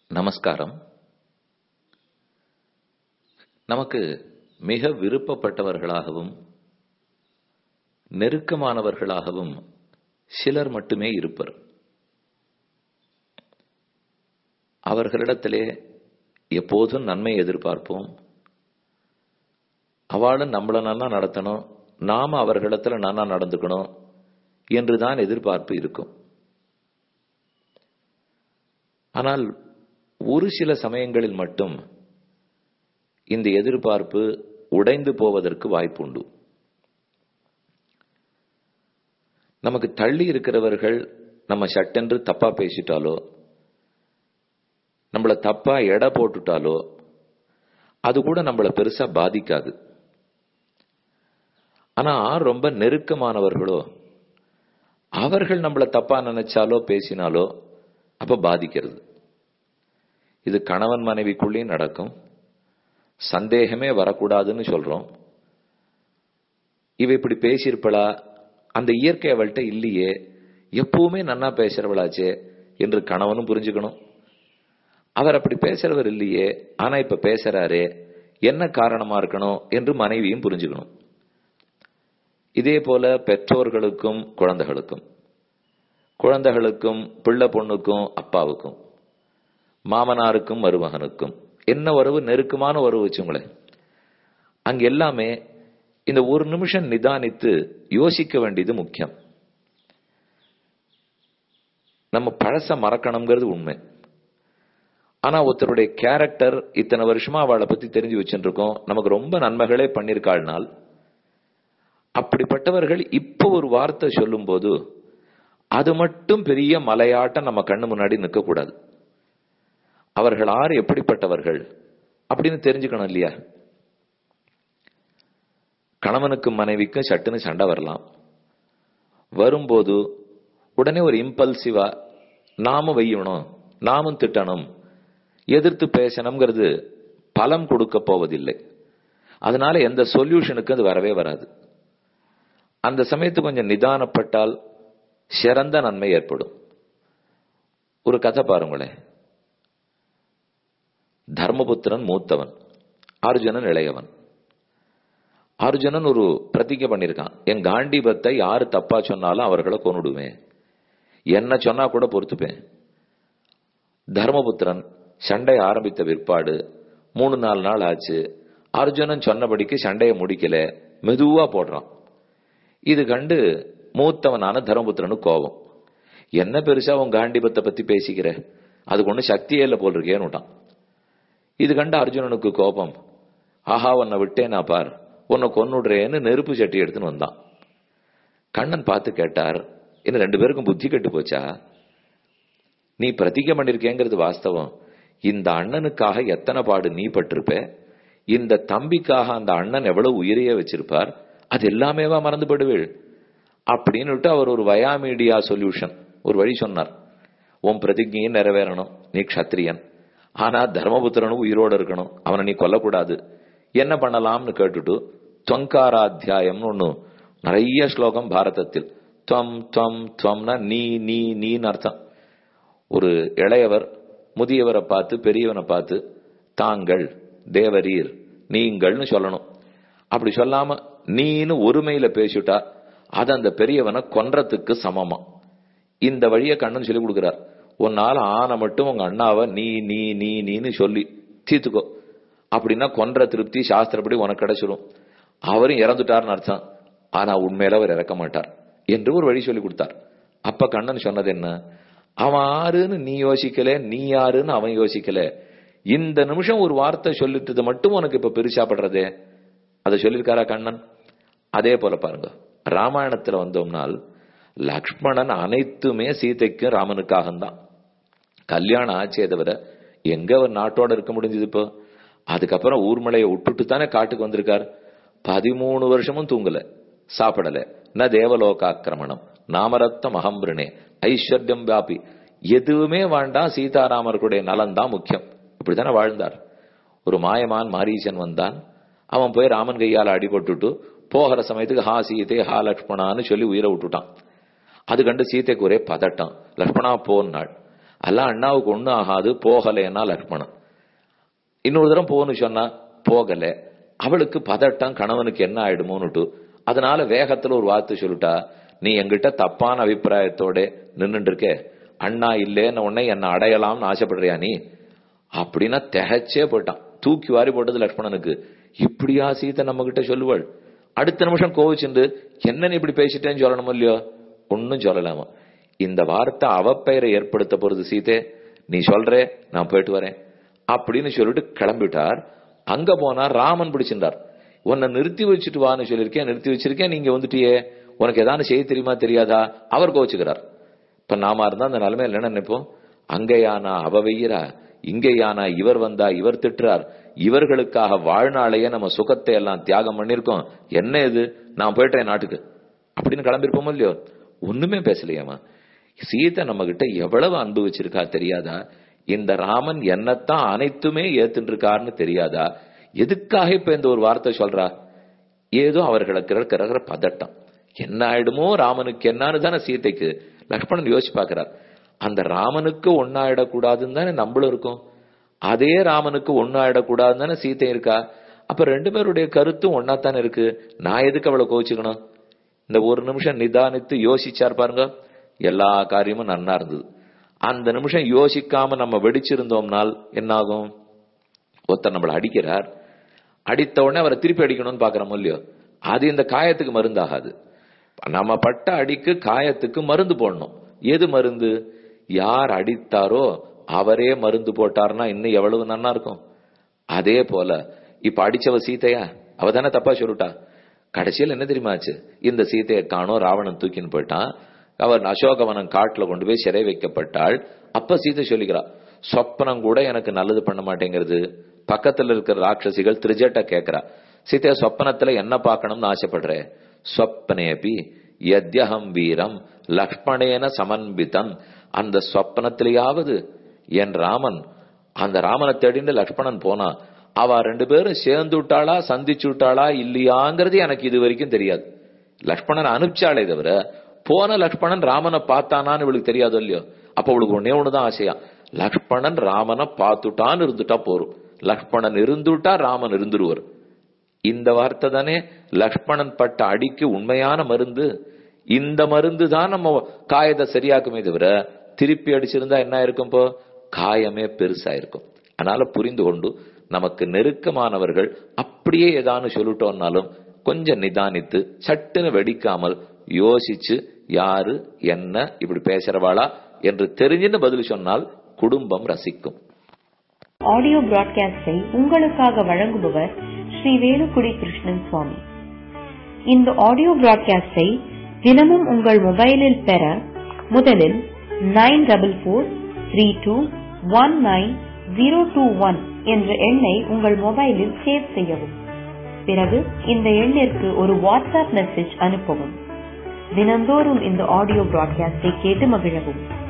நமஸ்காரம் நமக்கு மிக விருப்பப்பட்டவர்களாகவும் நெருக்கமானவர்களாகவும் சிலர் மட்டுமே இருப்பர் அவர்களிடத்திலே எப்போதும் நன்மை எதிர்பார்ப்போம் அவளும் நம்மள நல்லா நடத்தணும் நாம அவர்களிடத்துல நல்லா நடந்துக்கணும் என்றுதான் எதிர்பார்ப்பு இருக்கும் ஆனால் ஒரு சில சமயங்களில் மட்டும் இந்த எதிர்பார்ப்பு உடைந்து போவதற்கு வாய்ப்புண்டு நமக்கு தள்ளி இருக்கிறவர்கள் நம்ம சட்டென்று தப்பா பேசிட்டாலோ நம்மள தப்பா எடை போட்டுட்டாலோ அது கூட நம்மள பெருசா பாதிக்காது ஆனா ரொம்ப நெருக்கமானவர்களோ அவர்கள் நம்மள தப்பா நினைச்சாலோ பேசினாலோ அப்ப பாதிக்கிறது இது கணவன் மனைவிக்குள்ளேயும் நடக்கும் சந்தேகமே வரக்கூடாதுன்னு சொல்றோம் இவ இப்படி பேசியிருப்பளா அந்த இயற்கை அவள்கிட்ட இல்லையே எப்பவுமே நன்னா பேசுறவளாச்சே என்று கணவனும் புரிஞ்சுக்கணும் அவர் அப்படி பேசுறவர் இல்லையே ஆனா இப்ப பேசுறாரே என்ன காரணமா இருக்கணும் என்று மனைவியும் புரிஞ்சுக்கணும் இதே போல பெற்றோர்களுக்கும் குழந்தைகளுக்கும் குழந்தைகளுக்கும் பிள்ளை பொண்ணுக்கும் அப்பாவுக்கும் மாமனாருக்கும் மருமகனுக்கும் என்ன உறவு நெருக்கமான உறவு வச்சுங்களேன் அங்க எல்லாமே இந்த ஒரு நிமிஷம் நிதானித்து யோசிக்க வேண்டியது முக்கியம் நம்ம பழச மறக்கணுங்கிறது உண்மை ஆனா ஒருத்தருடைய கேரக்டர் இத்தனை வருஷமா அவளை பத்தி தெரிஞ்சு வச்சுட்டு இருக்கோம் நமக்கு ரொம்ப நன்மைகளே பண்ணிருக்காள்னால் அப்படிப்பட்டவர்கள் இப்போ ஒரு வார்த்தை சொல்லும் போது அது மட்டும் பெரிய மலையாட்டம் நம்ம கண்ணு முன்னாடி நிற்க கூடாது அவர்கள் ஆறு எப்படிப்பட்டவர்கள் அப்படின்னு தெரிஞ்சுக்கணும் இல்லையா கணவனுக்கும் மனைவிக்கும் சட்டுன்னு சண்டை வரலாம் வரும்போது உடனே ஒரு இம்பல்சிவா நாமும் வையணும் நாமும் திட்டணும் எதிர்த்து பேசணுங்கிறது பலம் கொடுக்க போவதில்லை அதனால எந்த சொல்யூஷனுக்கு அது வரவே வராது அந்த சமயத்து கொஞ்சம் நிதானப்பட்டால் சிறந்த நன்மை ஏற்படும் ஒரு கதை பாருங்களேன் தர்மபுத்திரன் மூத்தவன் அர்ஜுனன் இளையவன் அர்ஜுனன் ஒரு பிரதிஜை பண்ணிருக்கான் என் காண்டிபத்தை யாரு தப்பா சொன்னாலும் அவர்களை கொண்டுடுவேன் என்ன சொன்னா கூட பொறுத்துப்பேன் தர்மபுத்திரன் சண்டை ஆரம்பித்த பிற்பாடு மூணு நாலு நாள் ஆச்சு அர்ஜுனன் சொன்னபடிக்கு சண்டையை முடிக்கல மெதுவா போடுறான் இது கண்டு மூத்தவனான தர்மபுத்திரனு கோபம் என்ன பெருசா உன் காண்டிபத்தை பத்தி பேசிக்கிற அதுக்கு ஒண்ணு சக்தியே இல்லை போல் இருக்கேன்னு இது கண்டு அர்ஜுனனுக்கு கோபம் ஆஹா உன்னை விட்டே நான் பார் உன்னை கொன்னுடுறேன்னு நெருப்பு சட்டி எடுத்துன்னு வந்தான் கண்ணன் பார்த்து கேட்டார் என்ன ரெண்டு பேருக்கும் புத்தி கெட்டு போச்சா நீ பிரதிஜை பண்ணிருக்கேங்கிறது வாஸ்தவம் இந்த அண்ணனுக்காக எத்தனை பாடு நீ பட்டிருப்ப இந்த தம்பிக்காக அந்த அண்ணன் எவ்வளவு உயிரையே வச்சிருப்பார் அது எல்லாமேவா மறந்து படுவீள் அப்படின்னுட்டு அவர் ஒரு வயாமீடியா சொல்யூஷன் ஒரு வழி சொன்னார் உன் பிரதிஜையும் நிறைவேறணும் நீ க்ஷத்திரியன் ஆனா தர்மபுத்திரனும் உயிரோடு இருக்கணும் அவனை நீ கொல்லக்கூடாது என்ன பண்ணலாம்னு கேட்டுட்டு துவங்காராத்தியாயம்னு ஒண்ணு நிறைய ஸ்லோகம் பாரதத்தில் துவம் துவம் துவம்னா நீ நீ நீன்னு அர்த்தம் ஒரு இளையவர் முதியவரை பார்த்து பெரியவனை பார்த்து தாங்கள் தேவரீர் நீங்கள்னு சொல்லணும் அப்படி சொல்லாம நீன்னு ஒருமையில பேசிட்டா அது அந்த பெரியவனை கொன்றதுக்கு சமமா இந்த வழியை கண்ணன் சொல்லி கொடுக்கிறார் உன்னால ஆன மட்டும் உங்க அண்ணாவை நீ நீ நீ நீன்னு சொல்லி தீர்த்துக்கோ அப்படின்னா கொன்ற திருப்தி சாஸ்திரப்படி உனக்கு கிடைச்சிடும் அவரும் இறந்துட்டார்னு அர்த்தம் ஆனா உண்மையில அவர் இறக்க மாட்டார் என்று ஒரு வழி சொல்லி கொடுத்தார் அப்ப கண்ணன் சொன்னது என்ன அவன் ஆறுன்னு நீ யோசிக்கல நீ யாருன்னு அவன் யோசிக்கல இந்த நிமிஷம் ஒரு வார்த்தை சொல்லிட்டது மட்டும் உனக்கு இப்ப பெருசாப்படுறதே அதை சொல்லியிருக்காரா கண்ணன் அதே போல பாருங்க ராமாயணத்துல வந்தோம்னால் லக்ஷ்மணன் அனைத்துமே சீதைக்கும் ராமனுக்காகத்தான் கல்யாணம் ஆச்சே தவிர எங்க அவர் நாட்டோட இருக்க முடிஞ்சது இப்போ அதுக்கப்புறம் ஊர்மலையை விட்டுட்டு தானே காட்டுக்கு வந்திருக்கார் பதிமூணு வருஷமும் தூங்கல சாப்பிடல ந தேவலோகாக்கிரமணம் நாமரத்த மகம்பிரணே ஐஸ்வர்யம் வியாபி எதுவுமே வேண்டாம் சீதாராமர்களுடைய நலன் தான் முக்கியம் இப்படித்தானே வாழ்ந்தார் ஒரு மாயமான் மாரீசன் வந்தான் அவன் போய் ராமன் கையால் அடிபட்டுட்டு போகிற சமயத்துக்கு ஹா சீதை ஹா லக்ஷ்மணான்னு சொல்லி உயிரை விட்டுட்டான் அது கண்டு சீதைக்கு ஒரே பதட்டம் லக்ஷ்மணா போன்னாள் எல்லாம் அண்ணாவுக்கு ஒண்ணும் ஆகாது போகலைன்னா லக்ஷ்மணன் இன்னொரு தரம் போகணும்னு சொன்னா போகல அவளுக்கு பதட்டம் கணவனுக்கு என்ன ஆயிடுமோன்னுட்டு அதனால வேகத்துல ஒரு வார்த்தை சொல்லிட்டா நீ என்கிட்ட தப்பான அபிப்பிராயத்தோட நின்னுட்டு இருக்க அண்ணா இல்லேன்னு உடனே என்ன அடையலாம்னு ஆசைப்படுறியா நீ அப்படின்னா திகச்சே போயிட்டான் தூக்கி வாரி போட்டது லக்ஷ்மணனுக்கு இப்படியா சீதை நம்ம கிட்ட சொல்லுவாள் அடுத்த நிமிஷம் கோவிச்சுண்டு என்ன நீ இப்படி பேசிட்டேன்னு சொல்லணுமோ இல்லையோ ஒன்னும் சொல்லலாமா இந்த வார்த்தை அவப்பெயரை ஏற்படுத்த போறது சீதே நீ சொல்றே நான் போயிட்டு வரேன் அப்படின்னு சொல்லிட்டு கிளம்பிட்டார் அங்க போனா ராமன் பிடிச்சிருந்தார் உன்னை நிறுத்தி வச்சுட்டு வான்னு சொல்லியிருக்கேன் நிறுத்தி வச்சிருக்கேன் நீங்க வந்துட்டியே உனக்கு ஏதாவது செய்ய தெரியுமா தெரியாதா அவர் கோச்சுக்கிறார் இப்ப நாம இருந்தா அந்த நிலைமையில என்ன நினைப்போம் அங்கேயானா அவ வெய்யரா இங்கேயானா இவர் வந்தா இவர் திட்டுறார் இவர்களுக்காக வாழ்நாளையே நம்ம சுகத்தை எல்லாம் தியாகம் பண்ணிருக்கோம் என்ன இது நான் போயிட்டேன் நாட்டுக்கு அப்படின்னு கிளம்பிருப்போமோ இல்லையோ ஒண்ணுமே பேசலையாமா சீதை நம்ம கிட்ட எவ்வளவு அன்பு வச்சிருக்கா தெரியாதா இந்த ராமன் என்னத்தான் அனைத்துமே ஏத்துட்டு இருக்காருன்னு தெரியாதா எதுக்காக இப்ப இந்த ஒரு வார்த்தை சொல்றா ஏதோ அவர்களுக்கு இருக்கிற பதட்டம் என்ன ஆயிடுமோ ராமனுக்கு என்னன்னு தானே சீதைக்கு லக்ஷ்மணன் யோசிச்சு பாக்குறார் அந்த ராமனுக்கு ஒன்னாயிடக்கூடாதுன்னு தானே நம்மளும் இருக்கோம் அதே ராமனுக்கு ஒன்னாயிடக்கூடாதுன்னு தானே சீதை இருக்கா அப்ப ரெண்டு பேருடைய கருத்தும் ஒன்னாத்தானே இருக்கு நான் எதுக்கு அவளை கோச்சுக்கணும் இந்த ஒரு நிமிஷம் நிதானித்து யோசிச்சார் பாருங்க எல்லா காரியமும் நன்னா இருந்தது அந்த நிமிஷம் யோசிக்காம நம்ம வெடிச்சிருந்தோம்னால் என்னாகும் ஒருத்தர் நம்மளை அடிக்கிறார் அடித்த உடனே அவரை திருப்பி அடிக்கணும்னு பாக்குறோம் இல்லையோ அது இந்த காயத்துக்கு மருந்தாகாது நம்ம பட்ட அடிக்கு காயத்துக்கு மருந்து போடணும் எது மருந்து யார் அடித்தாரோ அவரே மருந்து போட்டார்னா இன்னும் எவ்வளவு நன்னா இருக்கும் அதே போல இப்ப அடிச்சவ சீதையா அவ தானே தப்பா சொல்லிட்டா கடைசியில் என்ன தெரியுமாச்சு இந்த சீதையை காணோம் ராவணன் தூக்கின்னு போயிட்டான் அவர் அசோகவனம் காட்டுல கொண்டு போய் சிறை வைக்கப்பட்டாள் அப்ப சீதை சொல்லிக்கிறா சொப்பனம் கூட எனக்கு நல்லது பண்ண மாட்டேங்கிறது பக்கத்துல இருக்கிற ராட்சசிகள் திருஜட்ட கேக்குறா சீதைய சொப்பனத்துல என்ன பார்க்கணும்னு ஆசைப்படுறேன் ஸ்வப்னேபி யத்யஹம் வீரம் லக்ஷ்மணேன சமன்பிதம் அந்த சொப்பனத்திலேயாவது என் ராமன் அந்த ராமனை தேடிண்டு லக்ஷ்மணன் போனா அவ ரெண்டு பேரும் சேர்ந்து விட்டாளா சந்திச்சு விட்டாளா இல்லையாங்கிறது எனக்கு இது வரைக்கும் தெரியாது லக்ஷ்மணன் அனுப்பிச்சாளே தவிர போன லக்ஷ்மணன் ராமனை பார்த்தானான்னு இவளுக்கு தெரியாதோ இல்லையோ அப்ப அவளுக்கு ஒன்னே ஒண்ணுதான் ஆசையா லக்ஷ்மணன் ராமனை பார்த்துட்டான்னு இருந்துட்டா போரும் லக்ஷ்மணன் இருந்துட்டா ராமன் இருந்துருவர் இந்த வார்த்தை தானே லக்ஷ்மணன் பட்ட அடிக்கு உண்மையான மருந்து இந்த மருந்து தான் நம்ம காயத்தை சரியாக்குமே தவிர திருப்பி அடிச்சிருந்தா என்ன இருக்கும் இப்போ காயமே பெருசா இருக்கும் அதனால புரிந்து கொண்டு நமக்கு நெருக்கமானவர்கள் அப்படியே ஏதானு சொல்லிட்டோம்னாலும் கொஞ்சம் நிதானித்து சட்டுன்னு வெடிக்காமல் யோசிச்சு யாரு என்ன இப்படி பேசுறவாளா என்று தெரிஞ்சுன்னு பதில் சொன்னால் குடும்பம் ரசிக்கும் ஆடியோ பிராட்காஸ்டை உங்களுக்காக வழங்குபவர் ஸ்ரீ வேலுக்குடி கிருஷ்ணன் சுவாமி இந்த ஆடியோ பிராட்காஸ்டை தினமும் உங்கள் மொபைலில் பெற முதலில் nine double four three two one nine zero two one என்ற எண்ணை உங்கள் மொபைலில் சேவ் செய்யவும் பிறகு இந்த எண்ணிற்கு ஒரு வாட்ஸ்அப் மெசேஜ் அனுப்பவும் தினந்தோறும் இந்த ஆடியோ பிராட்காஸ்டை கேட்டு மகிழவும்